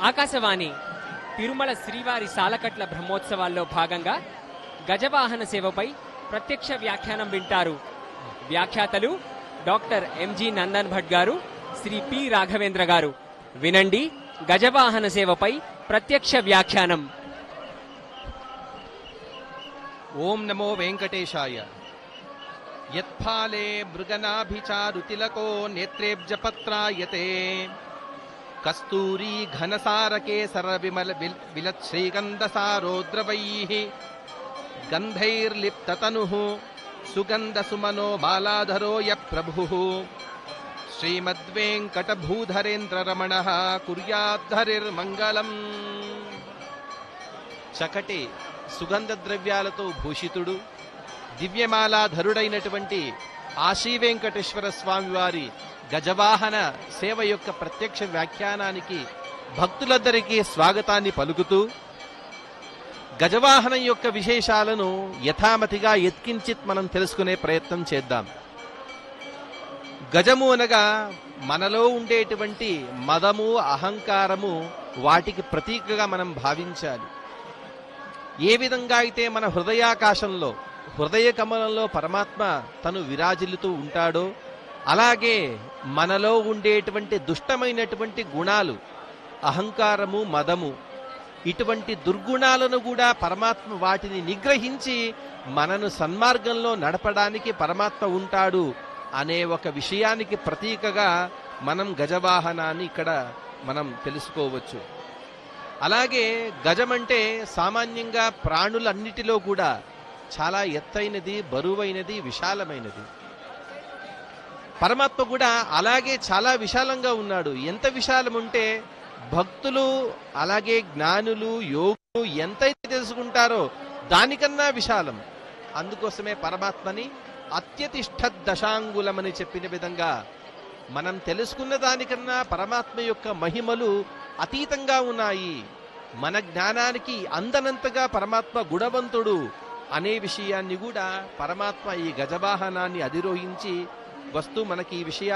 ఆకాశవాణి తిరుమల శ్రీవారి సాలకట్ల బ్రహ్మోత్సవాల్లో భాగంగా గజవాహన సేవపై ప్రత్యక్ష వ్యాఖ్యానం వింటారు వ్యాఖ్యాతలు డాక్టర్ ఎంజి నందన్ భట్ గారు శ్రీ పి రాఘవేంద్ర గారు వినండి గజవాహన సేవపై ప్రత్యక్ష వ్యాఖ్యానం ఓం నమో వెంకటేశాయ యత్ఫాలే మృగనాభిచారుతిలకో నేత్రేబ్జపత్రాయతే కస్తూరీ ఘనసారకేసర విమల విల్ విలత్ శ్రీగంధసారోద్రవైః గంధైర్లిప్తతనుః సుగంధసుమనో బాలాధరో య ప్రభుః శ్రీమద్వేంకటభూధరేంద్రరమణः కుర్యాద్ధరిర్మంగళం చకటి సుగంధ ద్రవ్యాలతో భూషితుడు దివ్యమాలాధరుడైనటువంటి ఆశీ వెంకటేశ్వర స్వామి వారి గజవాహన సేవ యొక్క ప్రత్యక్ష వ్యాఖ్యానానికి భక్తులందరికీ స్వాగతాన్ని పలుకుతూ గజవాహనం యొక్క విశేషాలను యథామతిగా ఎత్కించిత్ మనం తెలుసుకునే ప్రయత్నం చేద్దాం గజము అనగా మనలో ఉండేటువంటి మదము అహంకారము వాటికి ప్రతీకగా మనం భావించాలి ఏ విధంగా అయితే మన హృదయాకాశంలో హృదయ కమలంలో పరమాత్మ తను విరాజిల్లుతూ ఉంటాడో అలాగే మనలో ఉండేటువంటి దుష్టమైనటువంటి గుణాలు అహంకారము మదము ఇటువంటి దుర్గుణాలను కూడా పరమాత్మ వాటిని నిగ్రహించి మనను సన్మార్గంలో నడపడానికి పరమాత్మ ఉంటాడు అనే ఒక విషయానికి ప్రతీకగా మనం గజవాహనాన్ని ఇక్కడ మనం తెలుసుకోవచ్చు అలాగే గజమంటే సామాన్యంగా ప్రాణులన్నిటిలో కూడా చాలా ఎత్తైనది బరువైనది విశాలమైనది పరమాత్మ కూడా అలాగే చాలా విశాలంగా ఉన్నాడు ఎంత విశాలం ఉంటే భక్తులు అలాగే జ్ఞానులు యోగులు ఎంతైతే తెలుసుకుంటారో దానికన్నా విశాలం అందుకోసమే పరమాత్మని అత్యతిష్ట దశాంగులమని చెప్పిన విధంగా మనం తెలుసుకున్న దానికన్నా పరమాత్మ యొక్క మహిమలు అతీతంగా ఉన్నాయి మన జ్ఞానానికి అందనంతగా పరమాత్మ గుణవంతుడు అనే విషయాన్ని కూడా పరమాత్మ ఈ గజవాహనాన్ని అధిరోహించి వస్తూ మనకి ఈ విషయాన్ని